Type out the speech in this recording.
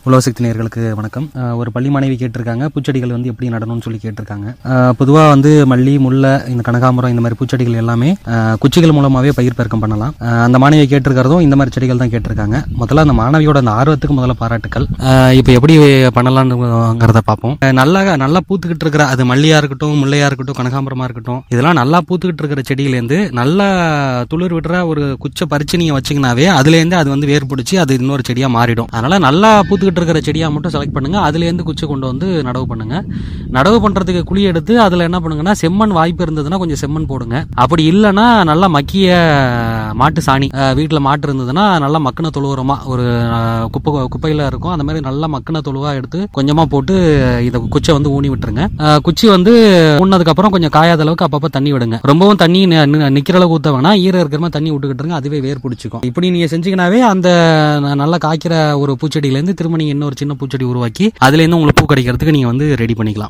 உலகசக்தி நேயர்களுக்கு வணக்கம் அஹ் ஒரு பள்ளி மாணவி கேட்டிருக்காங்க பூச்செடிகள் வந்து எப்படி நடணும்னு சொல்லி கேட்டிருக்காங்க பொதுவாக வந்து மல்லி முல்லை இந்த கனகாமரம் இந்த மாதிரி பூச்செடிகள் எல்லாமே அஹ், குச்சிகள் மூலமாகவே பயிர் பெருக்கம் பண்ணலாம் அஹ், அந்த மாணவி கேட்டிருக்கிறதும் இந்த மாதிரி செடிகள் தான் கேட்டிருக்காங்க முதல்ல அந்த மாணவியோட அந்த ஆர்வத்துக்கு முதல்ல பாராட்டுக்கள் இப்போ எப்படி பண்ணலாம்ங்கிறத பார்ப்போம் அஹ், நல்லா நல்லா பூத்துக்கிட்டு இருக்கிற அது மல்லியா இருக்கட்டும் முல்லையா இருக்கட்டும் கனகாமரமா இருக்கட்டும் இதெல்லாம் நல்லா பூத்துக்கிட்டு இருக்கிற செடியிலேருந்து நல்லா துளிர் விடுற ஒரு குச்சை பறிச்சு நீங்க வச்சீங்கன்னாவே அதுலேருந்து அது வந்து வேர் பிடிச்சி அது இன்னொரு செடியா மாறிடும் அதனால நல்லா பூத்துக்கிட்டு இருக்கிற செடியா மட்டும் செலக்ட் பண்ணுங்க அதுலேருந்து குச்சை கொண்டு வந்து நடவு பண்ணுங்க நடவு பண்றதுக்கு குழி எடுத்து அதுல என்ன பண்ணுங்கன்னா செம்மண் வாய்ப்பு இருந்ததுன்னா கொஞ்சம் செம்மண் போடுங்க அப்படி இல்லைன்னா நல்லா மக்கிய மாட்டு சாணி அஹ், வீட்டுல மாட்டு இருந்ததுன்னா நல்லா மக்கின தொழு உரமா ஒரு அஹ், குப்பை குப்பையில இருக்கும் அந்த மாதிரி நல்லா மக்கின தொழுவா எடுத்து கொஞ்சமா போட்டு இதை குச்சை வந்து ஊனி விட்டுருங்க அஹ், குச்சி வந்து ஊனதுக்கு அப்புறம் கொஞ்சம் காயாத அளவுக்கு அப்பப்ப தண்ணி விடுங்க ரொம்பவும் தண்ணி நி- நி- நிக்கிற அளவுக்கு ஊத்த வேணா ஈர இருக்கிற மாதிரி தண்ணி விட்டுக்கிட்டு இருங்க அதுவே வேர் பிடிச்சிக்கும் இப்படி நீங்க செஞ்சீங்கன்னாவே அந்த ந- நல்லா காய்க்கிற ஒரு பூச்செடியில இருந்து திரும்ப நீங்க இன்னொரு சின்ன பூச்செடி உருவாக்கி அதுல இருந்து உங்களுக்கு பூ கிடைக்கிறதுக்கு நீங்க வந்து ரெடி பண்ணிக்கலாம்